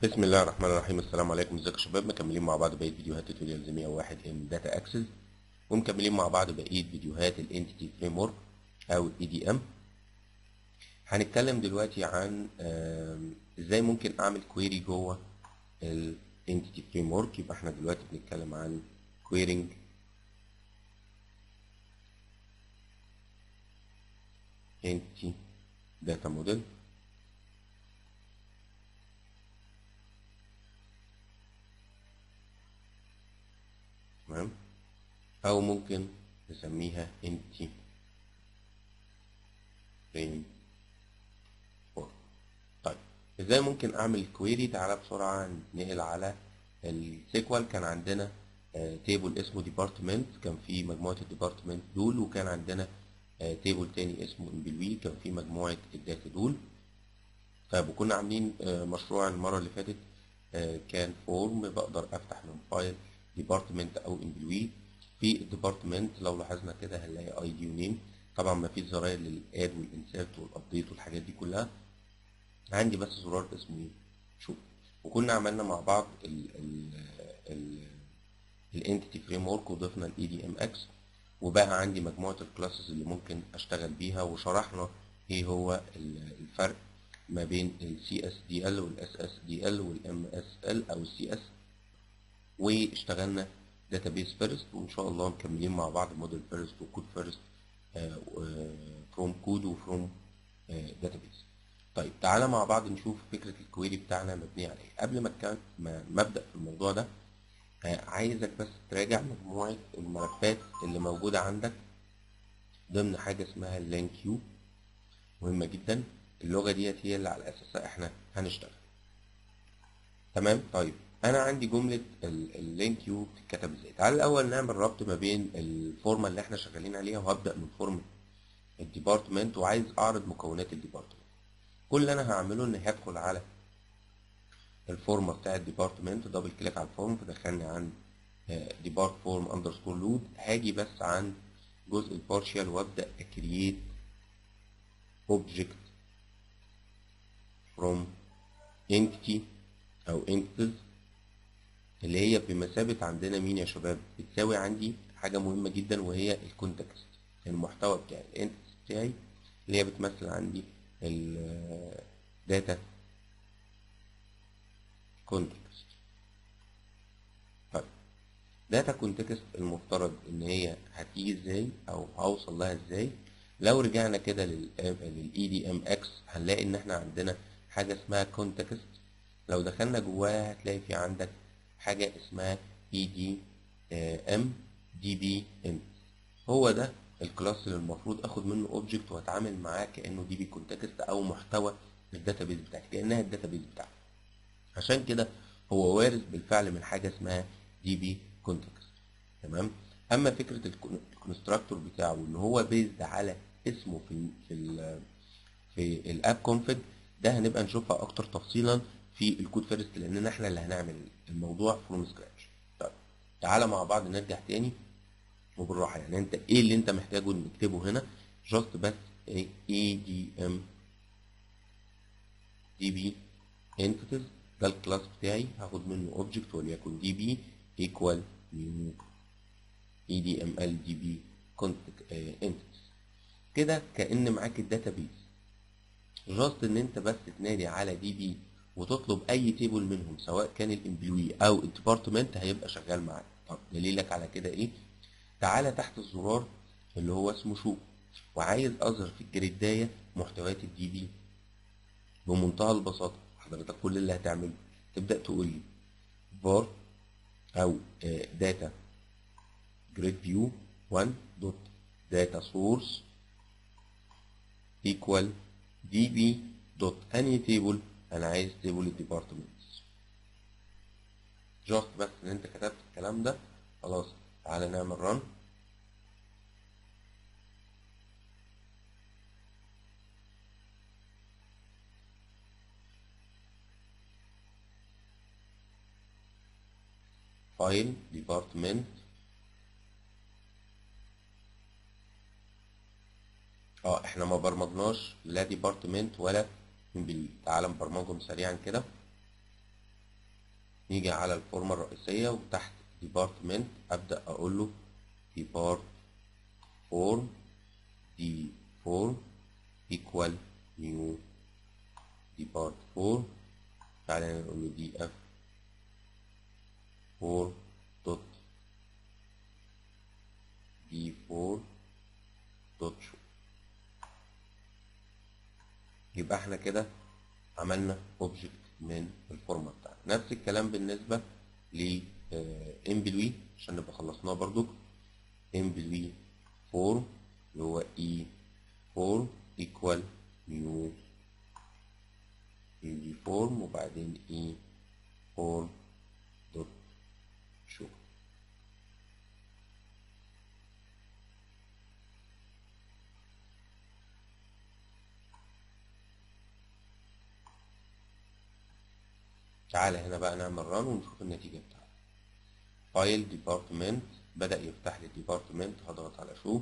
بسم الله الرحمن الرحيم السلام عليكم ازيكم يا شباب مكملين مع بعض بقيه فيديوهات توتوريالز 101 ان داتا اكسس ومكملين مع بعض بقيه فيديوهات الانتيتي فريم ورك او الاي دي ام هنتكلم دلوقتي عن آم، ازاي ممكن اعمل كويري جوه الانتيتي فريم ورك يبقى احنا دلوقتي بنتكلم عن كويرنج entity data model تمام او ممكن نسميها entity frame work طيب ازاي ممكن اعمل كويري تعالى بسرعه ننقل على السيكوال كان عندنا تيبل اسمه ديبارتمنت كان فيه مجموعه الديبارتمنت دول وكان عندنا تيبل تاني اسمه امبلوي كان فيه مجموعه الداتا دول طيب وكنا عاملين آه، مشروع المره اللي فاتت آه، كان فورم بقدر افتح من فايل ديبارتمنت او امبلوي في الديبارتمنت لو لاحظنا كده هنلاقي اي دي ونيم طبعا ما فيش زراير للاد والانسيرت والابديت والحاجات دي كلها عندي بس زرار اسمه ايه شوف وكنا عملنا مع بعض ال ال ال الانتيتي فريم ورك وضفنا الاي دي ام اكس وبقى عندي مجموعه الكلاسز اللي ممكن اشتغل بيها وشرحنا ايه هو ال- الفرق ما بين السي اس دي ال والاس اس دي ال والام اس ال او السي اس واشتغلنا داتابيس فيرست وان شاء الله مكملين مع بعض موديل فيرست وكود فيرست فروم كود وفروم داتابيس طيب تعالى مع بعض نشوف فكره الكويري بتاعنا مبنيه على ايه قبل ما كان ما ما ابدا في الموضوع ده آه، عايزك بس تراجع مجموعه الملفات اللي موجوده عندك ضمن حاجه اسمها اللين كيو مهمه جدا اللغه ديت هي اللي على اساسها احنا هنشتغل تمام طيب انا عندي جمله اللين كيو بتتكتب ازاي تعال الاول نعمل ربط ما بين الفورمه اللي احنا شغالين عليها وهبدا من فورمه الديبارتمنت وعايز اعرض مكونات الديبارتمنت كل اللي انا هعمله اني هدخل على الفورمه بتاع الديبارتمنت دبل كليك على الفورم فدخلني عن ديبارت فورم اندرسكور لود هاجي بس عن جزء البارشال وابدا اكرييت اوبجكت from entity او entities اللي هي بمثابة عندنا مين يا شباب بتساوي عندي حاجة مهمة جدا وهي الكونتكست المحتوى بتاعي الانتيتي بتاعي اللي هي بتمثل عندي الداتا كونتكست طيب داتا كونتكست المفترض ان هي هتيجي ازاي او هوصل لها ازاي لو رجعنا كده للاي دي ام اكس هنلاقي ان احنا عندنا حاجه اسمها كونتكست لو دخلنا جواها هتلاقي في عندك حاجه اسمها اي دي ام دي بي ان هو ده الكلاس اللي المفروض اخد منه اوبجكت واتعامل معاه كانه دي بي كونتكست او محتوى الداتابيز بتاعتي كانها الداتابيز بتاعتي عشان كده هو وارث بالفعل من حاجه اسمها دي بي كونتكست تمام اما فكره الكونستراكتور بتاعه ان هو بيزد على اسمه في ال في ال في الاب كونفج ده هنبقى نشوفها اكتر تفصيلا في الكود فيرست لاننا احنا اللي هنعمل الموضوع فروم سكراتش طيب تعالى مع بعض نرجع تاني وبالراحه يعني انت ايه اللي انت محتاجه نكتبه هنا جاست بس اي دي ام دي بي انتيتيز ده الكلاس بتاعي هاخد منه اوبجكت وليكن دي بي ايكوال نيو اي دي ام ال دي بي انتيتيز كده كان معاك الداتابيز جاست ان انت بس تنادي على دي بي وتطلب اي تيبل منهم سواء كان الامبلوي او الديبارتمنت هيبقى شغال معاك طب دليلك على كده ايه تعالى تحت الزرار اللي هو اسمه شو وعايز اظهر في الجريدايه محتويات الدي بي بمنتهى البساطه حضرتك كل اللي هتعمله تبدا تقول لي var او داتا جريد فيو 1 دوت داتا سورس equal db دوت انهي تيبل انا عايز تيبل الديبارتمنتس جاست بس ان انت كتبت الكلام ده خلاص تعالى نعمل رن فايل ديبارتمنت اه احنا ما برمجناش لا ديبارتمنت ولا امبلوي تعال نبرمجهم سريعا كده نيجي على الفورمة الرئيسية وتحت ديبارتمنت أبدأ أقول له ديبارت فورم دي فورم equal new depart فورم تعالى نقول له دي اف فور دوت دي فور دوت شو يبقى احنا كده عملنا اوبجكت من الفورمه بتاعنا نفس الكلام بالنسبه ل امبلوي عشان نبقى خلصناه برضو امبلوي فورم اللي هو اي فورم ايكوال نيو دي فورم وبعدين اي فورم دوت شو تعالى هنا بقى نعمل ران ونشوف النتيجة بتاعته فايل ديبارتمنت بدأ يفتح لي ديبارتمنت هضغط على شو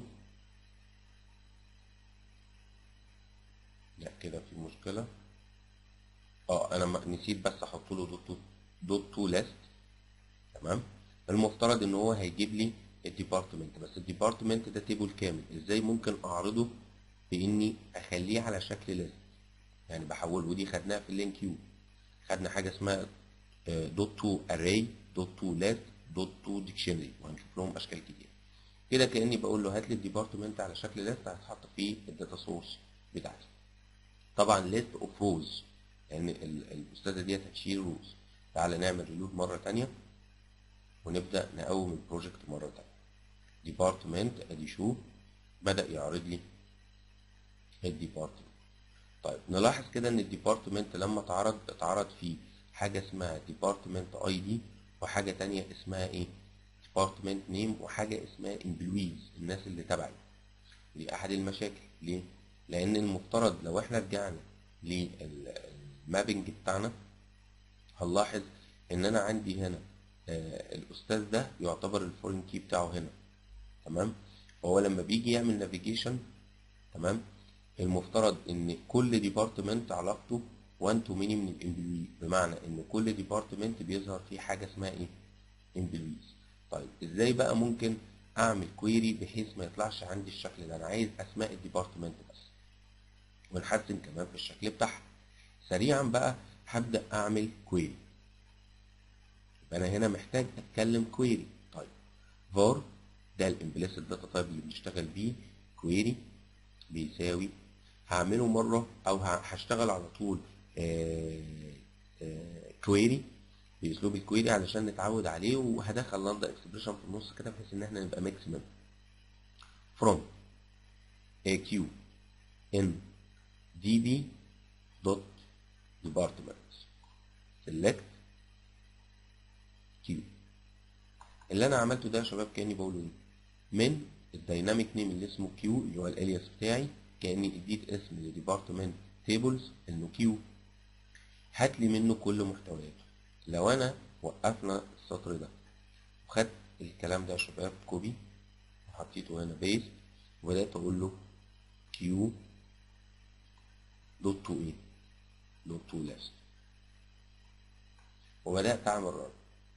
لا كده في مشكلة اه انا ما- نسيت بس احط له دوت تو دوت تو ليست تمام المفترض ان هو هيجيب لي الديبارتمنت بس الديبارتمنت ده تيبل كامل ازاي ممكن اعرضه باني اخليه على شكل ليست يعني بحوله ودي خدناها في اللينك كيو خدنا حاجه اسمها دوت تو اري دوت تو ليست دوت تو ديكشنري وهنشوف لهم اشكال كتير كده كاني بقول له هات لي الديبارتمنت على شكل ليست هتحط فيه الداتا سورس بتاعتي طبعا ليست اوف روز لان ال- الاستاذه ديت هتشيل روز تعالى نعمل ريلود مره تانية ونبدا نقوم البروجكت مره تانية ديبارتمنت ادي شو بدا يعرض لي الديبارتمنت طيب نلاحظ كده ان الديبارتمنت لما اتعرض اتعرض فيه حاجه اسمها ديبارتمنت اي دي وحاجه تانية اسمها ايه ديبارتمنت نيم وحاجه اسمها امبلويز الناس اللي تبعي دي احد المشاكل ليه لان المفترض لو احنا رجعنا للمابنج بتاعنا هنلاحظ ان انا عندي هنا آه الاستاذ ده يعتبر الفورين كي بتاعه هنا تمام هو لما بيجي يعمل نافيجيشن تمام المفترض ان كل ديبارتمنت علاقته 1 تو ميني من الامبلوي بمعنى ان كل ديبارتمنت بيظهر فيه حاجه اسمها ايه امبلويز طيب ازاي بقى ممكن اعمل كويري بحيث ما يطلعش عندي الشكل ده انا عايز اسماء الديبارتمنت بس ونحسن كمان في الشكل بتاعها سريعا بقى هبدا اعمل كويري يبقى انا هنا محتاج اتكلم كويري طيب var ده الامبليسيت داتا تايب اللي بنشتغل بيه كويري بيساوي هعمله مره او ه- هشتغل على طول كويري باسلوب الكويري علشان نتعود عليه وهدخل لاندا اكسبريشن في النص كده بحيث ان احنا نبقى ماكسيمم from aq in db dot department select q اللي انا عملته ده يا شباب كاني بقول ايه من الدايناميك نيم اللي اسمه كيو اللي هو الالياس بتاعي كاني اديت اسم لديبارتمنت تيبلز انه كيو هات لي منه كل محتوياته لو انا وقفنا السطر ده وخدت الكلام ده يا شباب كوبي وحطيته هنا بيست وبدات اقول له كيو دوت تو ايه دوت تو ليست وبدات اعمل رن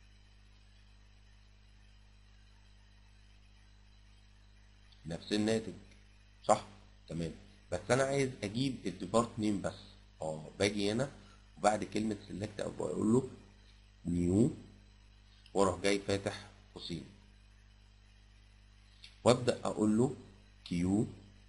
نفس الناتج صح تمام بس انا عايز اجيب الديبارت نيم بس اه باجي هنا وبعد كلمه سيلكت او اقول له نيو واروح جاي فاتح قوسين وابدا اقول له كيو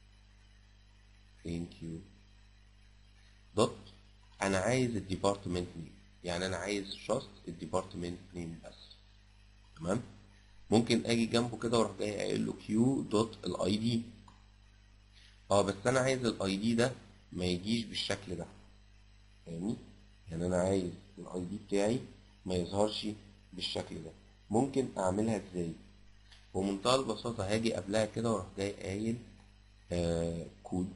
فين كيو دوت انا عايز الديبارتمنت نيم يعني انا عايز جاست الديبارتمنت نيم بس تمام ممكن اجي جنبه كده واروح جاي قايل له كيو دوت الاي دي اه بس انا عايز الاي دي ده ما يجيش بالشكل ده فاهمني يعني انا عايز الاي دي بتاعي ما يظهرش بالشكل ده ممكن اعملها ازاي بمنتهى البساطة هاجي قبلها كده واروح جاي قايل آه كود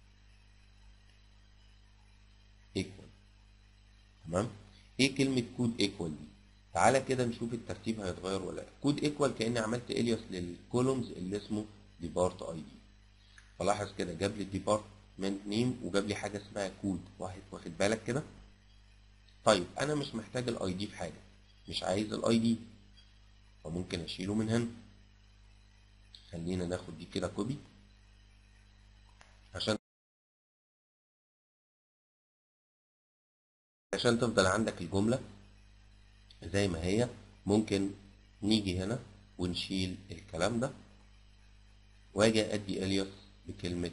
ايكوال تمام ايه كلمة كود ايكوال دي تعالى كده نشوف الترتيب هيتغير ولا لا كود ايكوال كاني عملت الياس للكولومز اللي اسمه ديبارت اي دي فلاحظ كده جاب لي الديبارتمنت نيم وجاب لي حاجه اسمها كود واحد واخد بالك كده طيب انا مش محتاج الاي دي في حاجه مش عايز الاي دي فممكن اشيله من هنا خلينا ناخد دي كده كوبي عشان عشان تفضل عندك الجملة زي ما هي ممكن نيجي هنا ونشيل الكلام ده واجي ادي الياس بكلمة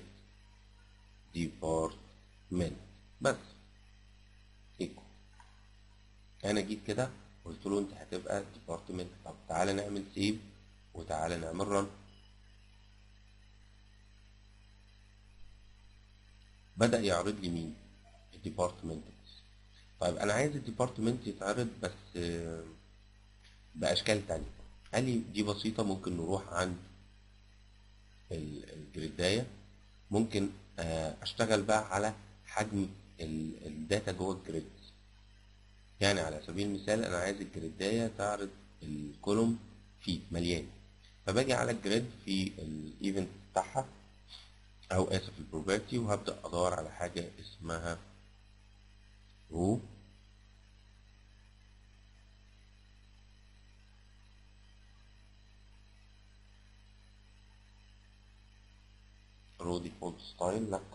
department بس ايكو انا جيت كده قلت له انت هتبقى department طب تعالى نعمل سيف وتعالى نعمل رن بدأ يعرض لي مين الديبارتمنت طيب انا عايز الديبارتمنت يتعرض بس آه، باشكال تانية قال لي دي بسيطة ممكن نروح عند ال- الجريداية ممكن آه، اشتغل بقى على حجم ال- الداتا جوه الجريد يعني على سبيل المثال انا عايز الجريداية تعرض الكولوم فيه مليان فباجي على الجريد في الايفنت بتاعها او اسف البروبرتي وهبدأ ادور على حاجة اسمها رو رو ديفولت ستايل لا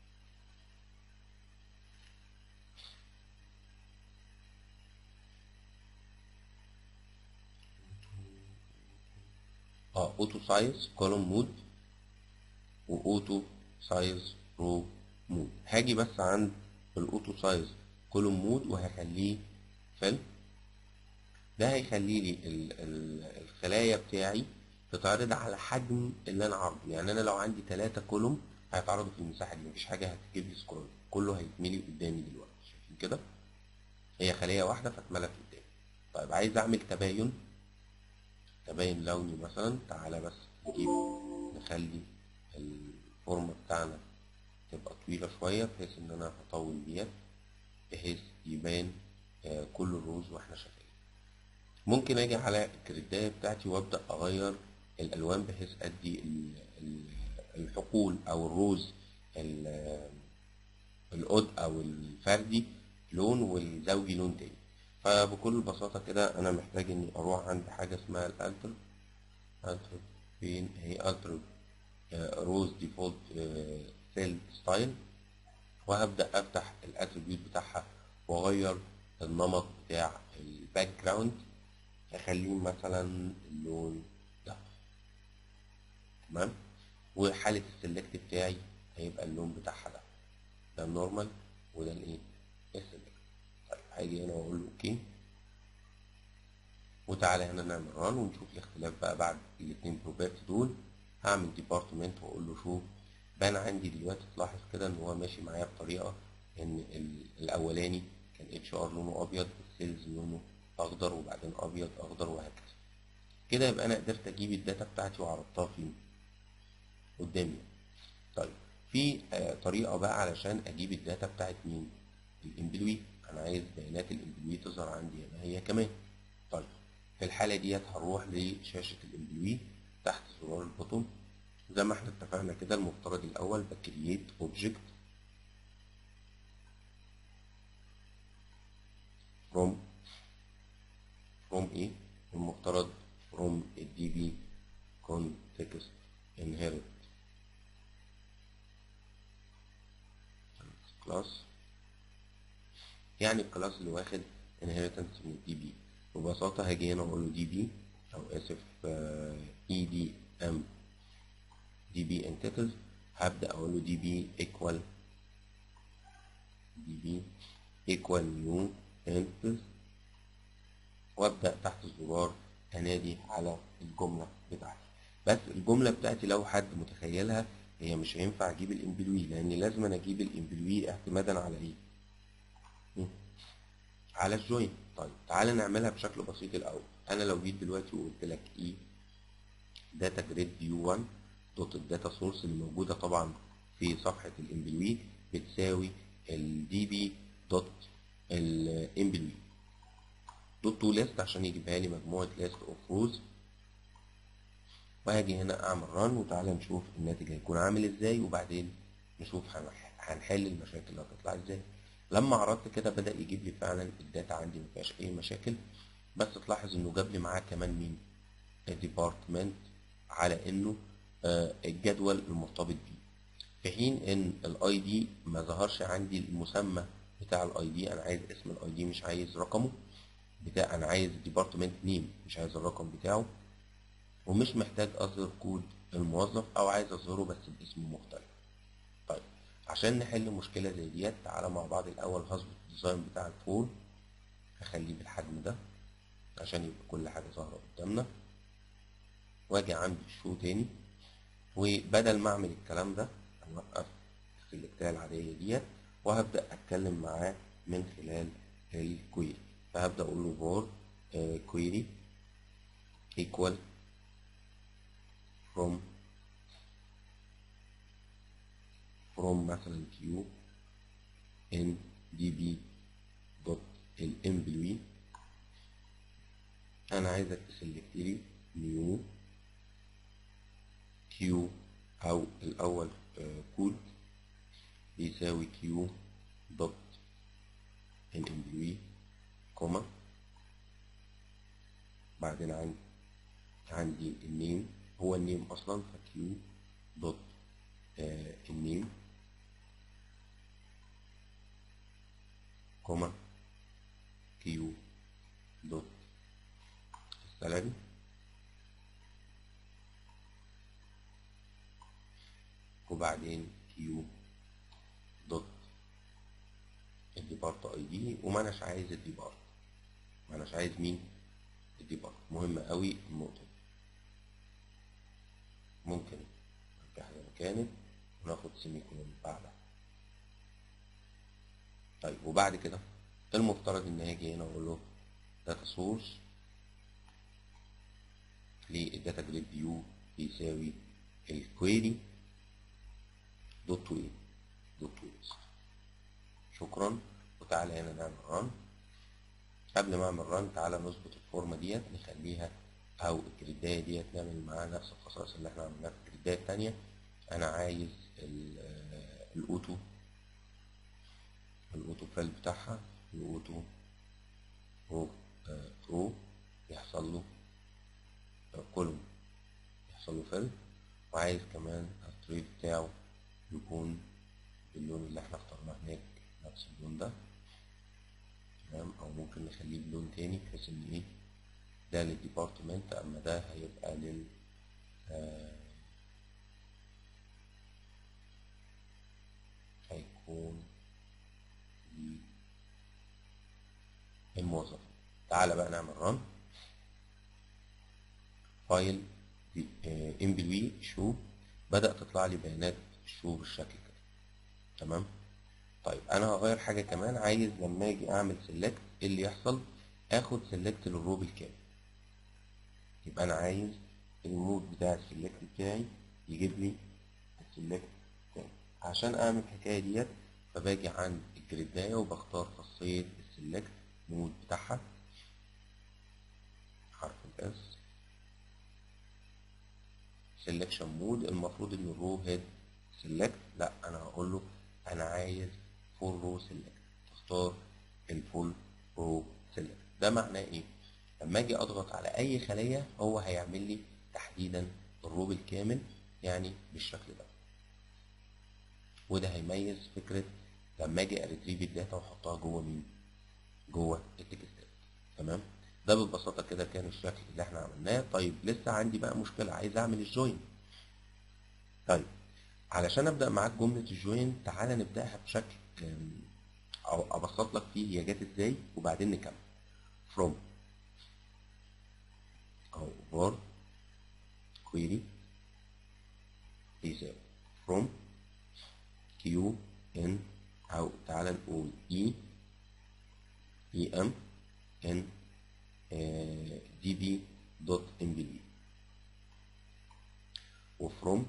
اه اوتو سايز كولوم مود واوتو سايز رو مود هاجي بس عند الاوتو سايز كولوم مود وهخليه فيل ده هيخلي لي ال- ال- الخلايا بتاعي تتعرض على حجم اللي انا عارضه يعني انا لو عندي ثلاثة كولوم هيتعرضوا في المساحة دي مفيش حاجة هتجيب لي سكرول كله هيتملي قدامي دلوقتي شايفين كده هي خلية واحدة فاتملت قدامي طيب عايز اعمل تباين تباين لوني مثلا تعالى بس نجيب نخلي الفورمة بتاعنا تبقى طويلة شوية بحيث ان انا هطول ديت بحيث يبان آه، كل الروز واحنا شغالين ممكن اجي على الجريداية بتاعتي وابدأ اغير الالوان بحيث ادي ال- ال- الحقول او الروز ال- القد او الفردي لون والزوجي لون تاني فبكل بساطة كده انا محتاج اني اروح عند حاجة اسمها الالتر التر فين هي التر روز ديفولت سيل ستايل وهبدأ افتح الاتريبيوت بتاعها واغير النمط بتاع الباك جراوند اخليه مثلا اللون ده تمام وحالة السلكت بتاعي هيبقى اللون بتاعها ده ده النورمال وده الايه السلكت طيب هاجي هنا واقول له اوكي وتعالى هنا نعمل ران ونشوف الاختلاف بقى بعد الاتنين بروبرتي دول هعمل ديبارتمنت واقول له شوف بان عندي دلوقتي تلاحظ كده ان هو ماشي معايا بطريقه ان ال- الاولاني كان اتش ار لونه ابيض السيلز لونه اخضر وبعدين ابيض اخضر وهكذا كده يبقى انا قدرت اجيب الداتا بتاعتي وعرضتها فين قدامي طيب في آه، طريقه بقى علشان اجيب الداتا بتاعت مين الامبلوي انا عايز بيانات الامبلوي تظهر عندي هنا هي كمان طيب في الحاله ديت هنروح لشاشه الامبلوي تحت زرار البوتون زي ما احنا اتفقنا كده المفترض الاول بكرييت اوبجكت from from ايه المفترض from الدي بي context inherit class يعني الكلاس اللي واخد inheritance من الدي بي ببساطة هاجي هنا اقول له دي بي او اسف اي دي ام دي بي entities هبدأ اقول له دي بي equal دي بي equal new entities وابدأ تحت الزرار انادي على الجملة بتاعتي بس الجملة بتاعتي لو حد متخيلها هي مش هينفع اجيب الامبلوي لان لازم أنا اجيب الامبلوي اعتمادا على ايه مم. على الجوين طيب تعالى نعملها بشكل بسيط الاول انا لو جيت دلوقتي وقلت لك ايه داتا جريد يو 1 دوت الداتا سورس اللي موجوده طبعا في صفحه الامبلوي بتساوي الدي بي دوت الامبلوي دوت تو ليست عشان يجيبها لي مجموعه ليست اوف روز وهاجي هنا اعمل ران وتعالى نشوف الناتج هيكون عامل ازاي وبعدين نشوف هنح- هنحل المشاكل اللي هتطلع ازاي لما عرضت كده بدأ يجيب لي فعلا الداتا عندي ما فيهاش اي مشاكل بس تلاحظ انه جاب لي معاه كمان مين الديبارتمنت على انه آه، الجدول المرتبط بيه في حين ان الاي دي ما ظهرش عندي المسمى بتاع الاي دي انا عايز اسم الاي دي مش عايز رقمه بتاع انا عايز ديبارتمنت نيم مش عايز الرقم بتاعه ومش محتاج اظهر كود الموظف او عايز اظهره بس باسم مختلف طيب عشان نحل مشكلة زي ديت تعالى مع بعض الاول هظبط الديزاين بتاع الفورم هخليه بالحجم ده عشان يبقى كل حاجة ظاهرة قدامنا واجي عند الشو تاني وبدل ما اعمل الكلام ده هنوقف السلكتاية العادية ديت وهبدأ اتكلم معاه من خلال الكويري فهبدأ اقول له فور كويري equal from from مثلا q in db dot الemployee انا عايزك تسلكت لي new q او الاول كود بيساوي q dot الemployee كوما بعدين عندي عندي النيم هو النيم اصلا فكيو دوت آه النيم كوما كيو دوت السالري وبعدين كيو دوت الديبارت اي دي وما اناش عايز الديبارت ما اناش عايز مين الديبارت مهمة قوي النقطة دي ممكن نرجعها زي ما كانت وناخد سيمي كولون بعدها طيب وبعد كده المفترض ان هاجي هنا اقول له داتا سورس للداتا جريد فيو بيساوي الكويري دوت تو ايه دوت تو ايه شكرا وتعالى هنا نعمل ران قبل ما اعمل ران تعالى نظبط الفورمه ديت نخليها او الجريدايه ديت نعمل معاها نفس الخصائص اللي احنا عملناها في الجريدايه التانية انا عايز الاوتو الاوتو فيل بتاعها الاوتو رو رو يحصل له كولوم يحصل له فيل وعايز كمان التريد بتاعه يكون باللون اللي احنا اخترناه هناك نفس اللون ده تمام او ممكن نخليه بلون تاني بحيث ان ايه ده للديبارتمنت اما ده هيبقى لل آه هيكون الموظف تعالى بقى نعمل رن فايل امبلوي شو بدأ تطلع لي بيانات الشو بالشكل كده تمام طيب انا هغير حاجه كمان عايز لما اجي اعمل سيلكت ايه اللي يحصل اخد سيلكت للرو بالكامل يبقى انا عايز المود بتاع السيلكت بتاعي يجيب لي السيلكت تاني عشان اعمل الحكايه ديت فباجي عند الجريدايه وبختار خاصيه السيلكت مود بتاعها حرف الاس سيلكشن مود المفروض ان الرو هيد سيلكت لا انا هقول له انا عايز فول رو سيلكت تختار الفول رو سيلكت ده معناه ايه لما اجي اضغط على اي خليه هو هيعمل لي تحديدا الرو بالكامل يعني بالشكل ده وده هيميز فكره لما اجي اريتريف الداتا واحطها جوه مين جوه التكستات تمام ده ببساطه كده كان الشكل اللي احنا عملناه طيب لسه عندي بقى مشكله عايز اعمل الجوين طيب علشان ابدا معاك جمله الجوين تعالى نبداها بشكل او ابسط لك فيه هي جت ازاي وبعدين نكمل from او var query يساوي from q n او تعالى نقول e em n db دوت mbd وفروم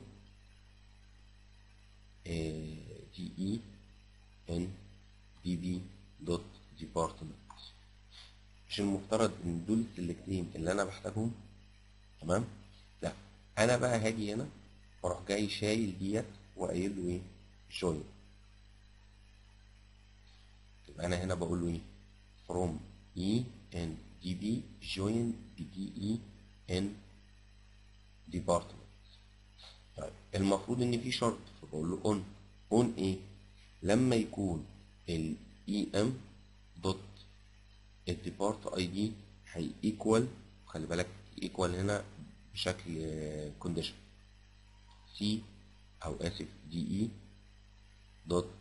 دي ان دي بي دوت ديبارتمنت مش المفترض ان دول السلكتين اللي انا بحتاجهم تمام لا انا بقى هاجي هنا واروح جاي شايل ديت وقايل له ايه جوين يبقى انا هنا بقول له ايه from e n دي بي join دي اي ان department طيب المفروض ان في شرط فبقول له اون اون ايه لما يكون ال em دوت الديبارت اي دي هي ايكوال خلي بالك ايكوال هنا بشكل كونديشن سي او اسف دي اي دوت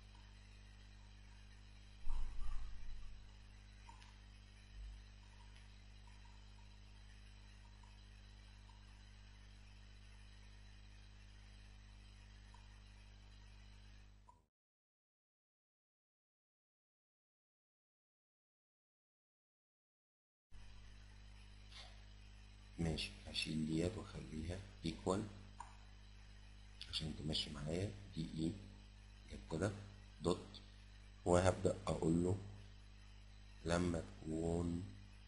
ماشي هشيل ديت واخليها ايكوال عشان تمشي معايا دي اي جت كده دوت وهبدأ اقول له لما تكون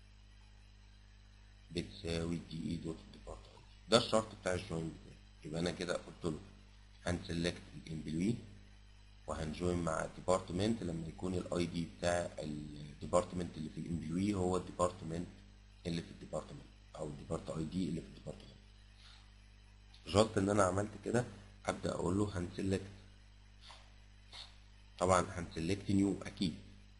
بتساوي دي اي دوت ديبارت ده الشرط بتاع الجوين بتاعي يبقى انا كده قلت له هنسلكت الامبلوي وهنجوين مع الديبارتمنت لما يكون الاي دي بتاع الديبارتمنت اللي في الامبلوي هو الديبارتمنت اللي في الديبارتمنت او الديبارت اي دي اللي في الديبارتمنت جاست ان انا عملت كده هبدا اقول له هنسلكت طبعا هنسلكت نيو اكيد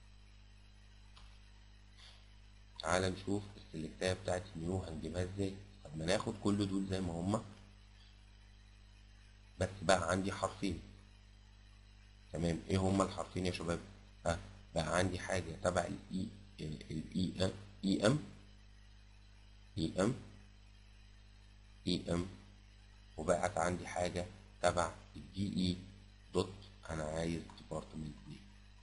تعال نشوف السلكتايه بتاعت نيو هنجيبها ازاي طب ما ناخد كل دول زي ما هما بس بقى عندي حرفين تمام ايه هما الحرفين يا شباب ها بقى عندي حاجه تبع الاي الاي اي ام اي ام اي ام وبقت عندي حاجة تبع الدي اي دوت انا عايز ديبارتمنت دي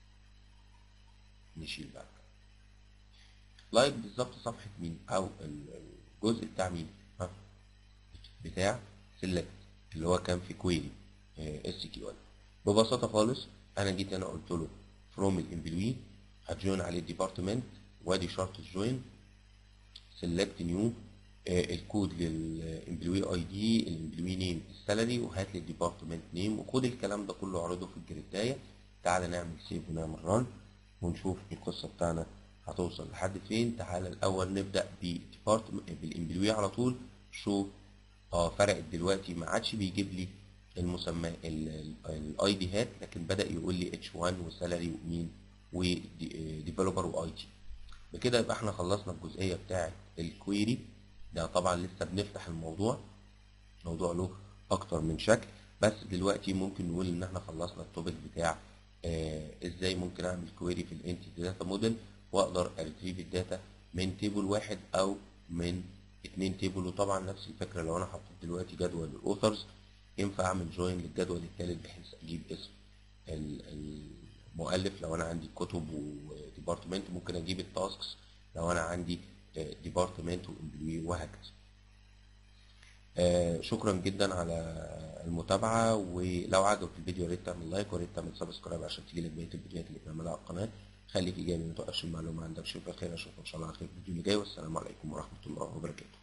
نشيل بقى لايك بالظبط صفحة مين او الجزء بتاع مين ها بتاع سيلكت اللي هو كان في كويري اس كيو ال ببساطة خالص انا جيت انا قلت له فروم الامبلوي هتجوين عليه الديبارتمنت وادي شرط الجوين سيلكت نيو الكود للامبلوي اي دي الامبلوي نيم السالري وهات لي الديبارتمنت نيم وخد الكلام ده كله اعرضه في الجريدايه تعالى نعمل سيف ونعمل ران ونشوف القصه بتاعنا هتوصل لحد فين تعالى الاول نبدا بديبارتمنت بالامبلوي على طول شو اه فرقت دلوقتي ما عادش بيجيب لي المسمى الاي دي هات لكن بدا يقول لي اتش 1 وسالري ومين وديفلوبر واي تي بكده يبقى احنا خلصنا الجزئيه بتاعه الكويري ده طبعا لسه بنفتح الموضوع موضوع له اكتر من شكل بس دلوقتي ممكن نقول ان احنا خلصنا التوبيك بتاع آه ازاي ممكن اعمل كويري في الانتيتي داتا موديل واقدر اريتريف الداتا من تيبل واحد او من اتنين تيبل وطبعا نفس الفكره لو انا حطيت دلوقتي جدول الاوثرز ينفع اعمل جوين للجدول الثالث بحيث اجيب اسم المؤلف لو انا عندي كتب وديبارتمنت ممكن اجيب التاسكس لو انا عندي ديبارتمنت وامبلوي وهكذا آه شكرا جدا على المتابعة ولو عجبك الفيديو يا ريت تعمل لايك ويا ريت تعمل سبسكرايب عشان تجيلك بقية الفيديوهات اللي بنعملها على القناة خليك ايجابي ما توقفش المعلومة عندك اشوفك خير اشوفك ان شاء الله على خير في الفيديو اللي جاي والسلام عليكم ورحمة الله وبركاته